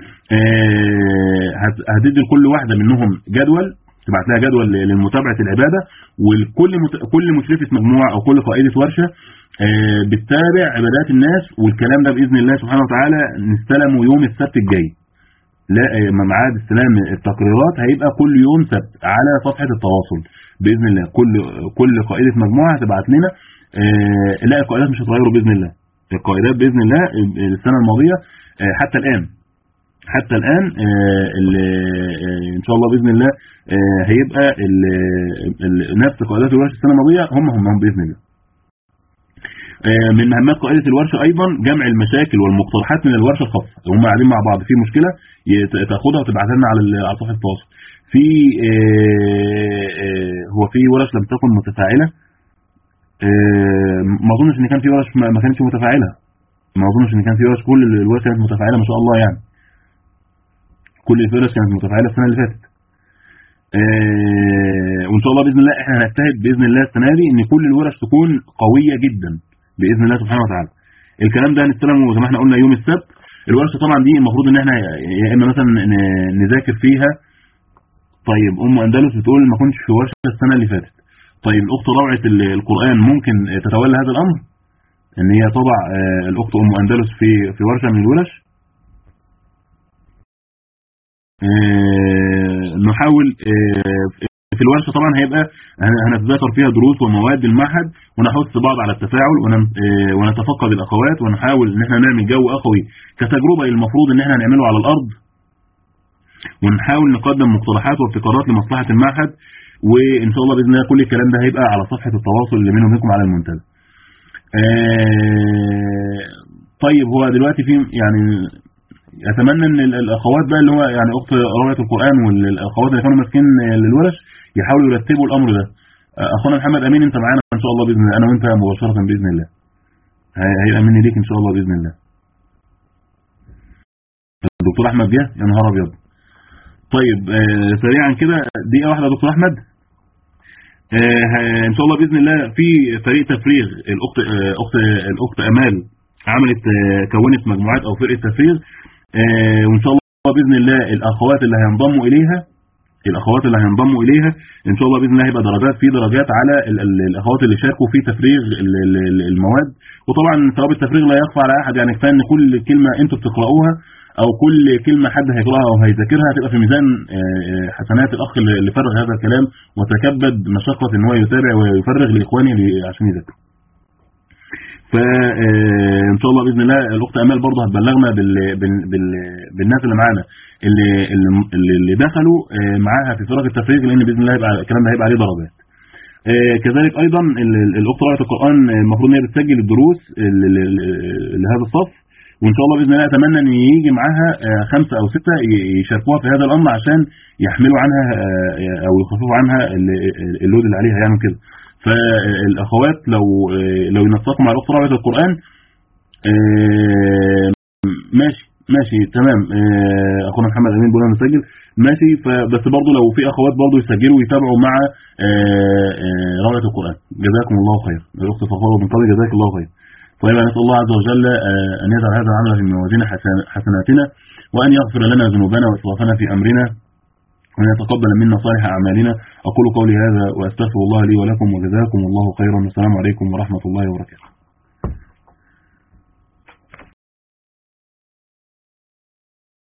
هتدي لكل واحده منهم جدول تبعت لها جدول لمتابعه العباده والكل كل مشرفه مجموعه او كل قائده ورشه بتتابع عبادات الناس والكلام ده باذن الله سبحانه وتعالى نستلمه يوم السبت الجاي لا ميعاد استلام التقريرات هيبقى كل يوم سبت على صفحه التواصل باذن الله كل كل قائده مجموعه هتبعت لنا لا القائدات مش هتغيروا باذن الله القائدات باذن الله السنه الماضيه حتى الان حتى الان ان شاء الله باذن الله هيبقى نفس قائدات الورش السنه الماضيه هم هم, هم باذن الله آه، من مهمات قائده الورشه ايضا جمع المشاكل والمقترحات من الورشه الخاصه هم قاعدين مع بعض في مشكله يت- تاخدها وتبعتها لنا على ال- على صفحه التواصل في آه، آه، هو في ورش لم تكن متفاعله آه، ما اظنش ان كان في ورش ما ما كانتش متفاعله ما اظنش ان كان في ورش كل الورش كانت متفاعله ما شاء الله يعني كل الورش كانت متفاعله السنه اللي فاتت آه، وان شاء الله باذن الله احنا هنجتهد باذن الله السنه دي ان كل الورش تكون قويه جدا باذن الله سبحانه وتعالى الكلام ده هنستلمه زي ما احنا قلنا يوم السبت الورشه طبعا دي المفروض ان احنا يا اما مثلا ن- نذاكر فيها طيب ام اندلس بتقول ما كنتش في ورشه السنه اللي فاتت طيب الاخت روعه ال- القران ممكن تتولى هذا الامر ان هي تضع آه، الاخت ام اندلس في في ورشه من الورش آه، نحاول آه، في الورشه طبعا هيبقى هن- هنتذاكر فيها دروس ومواد المعهد ونحث بعض على التفاعل ون- آه، ونتفقد الاخوات ونحاول ان احنا نعمل جو اخوي كتجربه المفروض ان احنا نعمله على الارض ونحاول نقدم مقترحات وابتكارات لمصلحه المعهد وان شاء الله باذن الله كل الكلام ده هيبقى على صفحه التواصل اللي بيني وبينكم على المنتدى. آه، طيب هو دلوقتي في يعني اتمنى ان ال- الاخوات بقى اللي هو يعني اخت رواه القران والاخوات اللي كانوا ماسكين الورش يحاولوا يرتبوا الامر ده آه، اخونا محمد امين انت معانا ان شاء الله باذن الله انا وانت مباشره باذن الله هي- هيبقى مني ليك ان شاء الله باذن الله الدكتور احمد جه يا نهار ابيض طيب آه، سريعا كده دقيقه واحده يا دكتور احمد آه، ه- ان شاء الله باذن الله في فريق تفريغ الاخت آه، اخت الاخت امال عملت آه، كونت مجموعات او فرقه تفريغ آه، وان شاء الله باذن الله الاخوات اللي هينضموا اليها الاخوات اللي هينضموا اليها ان شاء الله باذن الله هيبقى درجات في درجات على ال- ال- الاخوات اللي شاركوا في تفريغ ال- ال- ال- المواد وطبعا ثواب التفريغ لا يخفى على احد يعني كفايه ان كل كلمه انتوا بتقراوها او كل كلمه حد هيقراها او هيذاكرها هتبقى في ميزان آه، آه، حسنات الاخ اللي اللي فرغ هذا الكلام وتكبد مشقه ان هو يتابع ويفرغ لاخوانه اللي- عشان يذاكروا فان شاء الله باذن الله الاخت امال برضه هتبلغنا بال... بال... بال... بالناس اللي معانا اللي اللي, اللي دخلوا آه، معاها في فرق التفريغ لان باذن الله هيبقى الكلام ده هيبقى عليه درجات آه، كذلك ايضا ال- ال- الاخت قراءه القران آه، المفروض ان هي بتسجل الدروس ل- ل- ل- لهذا الصف وان شاء الله باذن الله اتمنى ان يجي معاها آه، خمسه او سته ي- يشاركوها في هذا الامر عشان يحملوا عنها آه، او يخففوا عنها ال- اللود اللي عليها يعني كده فالاخوات لو آه، لو ينسقوا مع الاخت رابعه القران آه، ماشي ماشي تمام آه، اخونا محمد امين بيقول انا مسجل ماشي فبس برضه لو في اخوات برضه يسجلوا ويتابعوا مع آه، آه، رابعه القران جزاكم الله خير الاخت صفاء بن طارق جزاك الله خير طيب نسال الله عز وجل آه، ان يجعل هذا العمل في موازين حسن- حسناتنا وان يغفر لنا ذنوبنا واسرافنا في امرنا وأن يتقبل منا صالح أعمالنا أقول قولي هذا وأستغفر الله لي ولكم وجزاكم الله خيرا والسلام عليكم ورحمة الله وبركاته